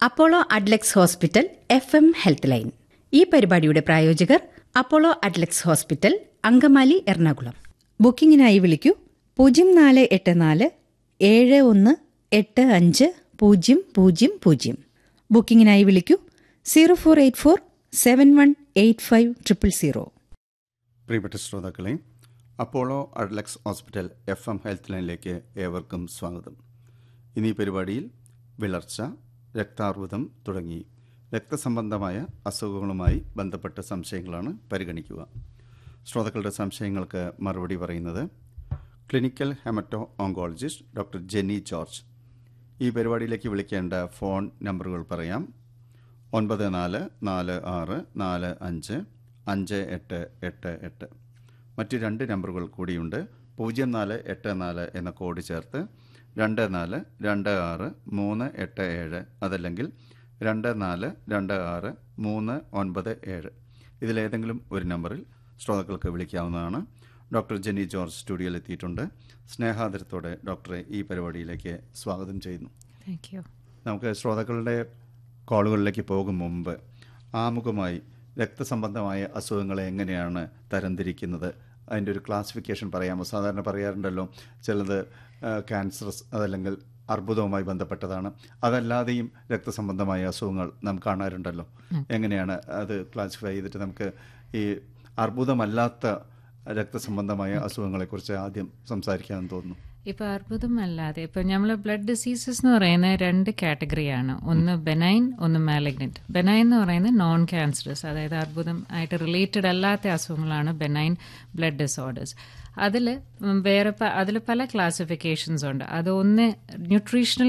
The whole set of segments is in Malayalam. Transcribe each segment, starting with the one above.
Apollo Adlux hospital F M health line ഈ പരിപാടിയുടെ പ്രായോജകർ അപ്പോളോ അഡ്ലക്സ് ഹോസ്പിറ്റൽ അങ്കമാലി എറണാകുളം ബുക്കിംഗിനായി വിളിക്കൂ പൂജ്യം നാല് എട്ട് നാല് ഏഴ് ഒന്ന് എട്ട് അഞ്ച് പൂജ്യം പൂജ്യം പൂജ്യം ബുക്കിംഗിനായി വിളിക്കൂ zero four eight four seven one eight five triple zero പ്രിയപ്പെട്ട ശ്രോതാക്കളെ Apollo Adlux hospital F M health ലൈനിലേക്ക് ഏവർക്കും സ്വാഗതം ഇന്ന് ഈ പരിപാടിയിൽ വിളർച്ച രക്താർബുദം തുടങ്ങി രക്തസംബന്ധമായ അസുഖങ്ങളുമായി ബന്ധപ്പെട്ട സംശയങ്ങളാണ് പരിഗണിക്കുക ശ്രോതാക്കളുടെ സംശയങ്ങൾക്ക് മറുപടി പറയുന്നത് clinical haemato oncologist doctor Jenny George ഈ പരിപാടിയിലേക്ക് വിളിക്കേണ്ട ഫോൺ നമ്പറുകൾ പറയാം ഒൻപത് നാല് നാല് ആറ് നാല് അഞ്ച് അഞ്ച് എട്ട് എട്ട് എട്ട് മറ്റ് രണ്ട് നമ്പറുകൾ കൂടിയുണ്ട് പൂജ്യം നാല് എട്ട് നാല് എന്ന കോഡ് ചേർത്ത് രണ്ട് നാല് രണ്ട് ആറ് മൂന്ന് എട്ട് ഏഴ് അതല്ലെങ്കിൽ രണ്ട് നാല് രണ്ട് ആറ് മൂന്ന് ഒൻപത് ഏഴ് ഇതിലേതെങ്കിലും ഒരു നമ്പറിൽ ശ്രോതാക്കൾക്ക് വിളിക്കാവുന്നതാണ് ഡോക്ടർ ജെന്നി ജോർജ് സ്റ്റുഡിയോയിൽ എത്തിയിട്ടുണ്ട് സ്നേഹാദരത്തോടെ ഡോക്ടറെ ഈ പരിപാടിയിലേക്ക് സ്വാഗതം ചെയ്യുന്നു താങ്ക് യു നമുക്ക് ശ്രോതാക്കളുടെ കോളുകളിലേക്ക് പോകും മുമ്പ് ആമുഖമായി രക്തസംബന്ധമായ അസുഖങ്ങളെ എങ്ങനെയാണ് തരംതിരിക്കുന്നത് അതിൻ്റെ ഒരു ക്ലാസിഫിക്കേഷൻ പറയാമോ സാധാരണ പറയാറുണ്ടല്ലോ ചിലത് ക്യാൻസറസ് അതല്ലെങ്കിൽ അർബുദവുമായി ബന്ധപ്പെട്ടതാണ് അതല്ലാതെയും രക്തസംബന്ധമായ അസുഖങ്ങൾ നാം കാണാറുണ്ടല്ലോ എങ്ങനെയാണ് അത് ക്ലാസിഫൈ ചെയ്തിട്ട് നമുക്ക് ഈ അർബുദമല്ലാത്ത രക്തസംബന്ധമായ അസുഖങ്ങളെക്കുറിച്ച് ആദ്യം സംസാരിക്കാമെന്ന് തോന്നുന്നു ഇപ്പൊ അർബുദം അല്ലാതെ ഇപ്പൊ നമ്മൾ ബ്ലഡ് ഡിസീസസ് എന്ന് പറയുന്ന രണ്ട് കാറ്റഗറിയാണ് ഒന്ന് ബെനൈൻ ഒന്ന് മാലഗ്നന്റ് ബെനൈൻ എന്ന് പറയുന്നത് നോൺ ക്യാൻസറസ് അതായത് അർബുദം ആയിട്ട് റിലേറ്റഡ് അല്ലാത്ത അസുഖങ്ങളാണ് ബെനൈൻ ബ്ലഡ് ഡിസോർഡേഴ്സ് അതിൽ വേറെ അതിൽ പല ക്ലാസിഫിക്കേഷൻസ് ഉണ്ട് അത് ഒന്ന് ന്യൂട്രീഷണൽ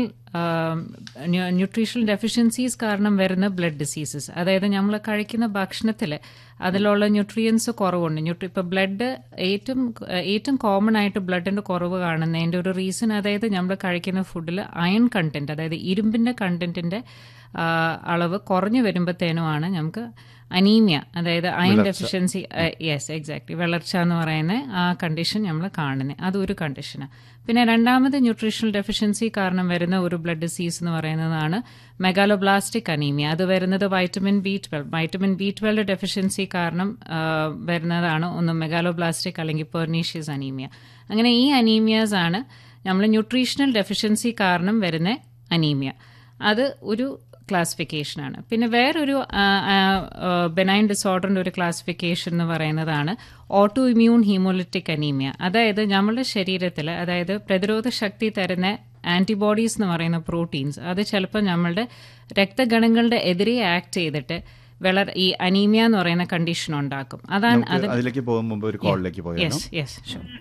ന്യൂട്രീഷണൽ ഡെഫിഷ്യൻസീസ് കാരണം വരുന്ന ബ്ലഡ് ഡിസീസസ് അതായത് നമ്മൾ കഴിക്കുന്ന ഭക്ഷണത്തിൽ അതിലുള്ള ന്യൂട്രിയൻസ് കുറവുണ്ട് ന്യൂട്രി ഇപ്പോൾ ബ്ലഡ് ഏറ്റവും ഏറ്റവും കോമൺ ആയിട്ട് ബ്ലഡിൻ്റെ കുറവ് കാണുന്നതിൻ്റെ ഒരു റീസൺ അതായത് നമ്മൾ കഴിക്കുന്ന ഫുഡിൽ അയൺ കണ്ടന്റ് അതായത് ഇരുമ്പിൻ്റെ കണ്ടന്റിൻ്റെ അളവ് കുറഞ്ഞു വരുമ്പോഴത്തേനുമാണ് നമുക്ക് അനീമിയ അതായത് അയൺ ഡെഫിഷ്യൻസി യെസ് എക്സാക്ട്ലി വളർച്ച എന്ന് പറയുന്ന ആ കണ്ടീഷൻ നമ്മൾ കാണുന്നത് അതൊരു കണ്ടീഷനാണ് പിന്നെ രണ്ടാമത് ന്യൂട്രീഷണൽ ഡെഫിഷ്യൻസി കാരണം വരുന്ന ഒരു ബ്ലഡ് ഡിസീസ് എന്ന് പറയുന്നതാണ് മെഗാലോബ്ലാസ്റ്റിക് അനീമിയ അത് വരുന്നത് vitamin B twelve vitamin B twelve deficiency കാരണം വരുന്നതാണ് ഒന്ന് മെഗാലോബ്ലാസ്റ്റിക് അല്ലെങ്കിൽ പെർനീഷ്യസ് അനീമിയ അങ്ങനെ ഈ അനീമിയാസ് ആണ് നമ്മൾ ന്യൂട്രീഷണൽ ഡെഫിഷ്യൻസി കാരണം വരുന്ന അനീമിയ അത് ഒരു ക്ലാസിഫിക്കേഷനാണ് പിന്നെ വേറൊരു ബെനൈൻ ഡിസോർഡറിൻ്റെ ഒരു ക്ലാസിഫിക്കേഷൻ എന്ന് പറയുന്നതാണ് ഓട്ടോ ഇമ്മ്യൂൺ ഹീമോലിറ്റിക് അനീമിയ അതായത് നമ്മളുടെ ശരീരത്തിൽ അതായത് പ്രതിരോധ ശക്തി തരുന്ന ആൻറ്റിബോഡീസ് എന്ന് പറയുന്ന പ്രോട്ടീൻസ് അത് ചിലപ്പോൾ നമ്മളുടെ രക്തഗണങ്ങളുടെ എതിരെ ആക്ട് ചെയ്തിട്ട് വളർ ഈ അനീമിയ എന്ന് പറയുന്ന കണ്ടീഷൻ ഉണ്ടാക്കും അതാണ് അതിലേക്ക് പോകും മുമ്പ് ഒരു കോളിലേക്ക് പോയാലോ യെസ് യെസ് ഷുവർ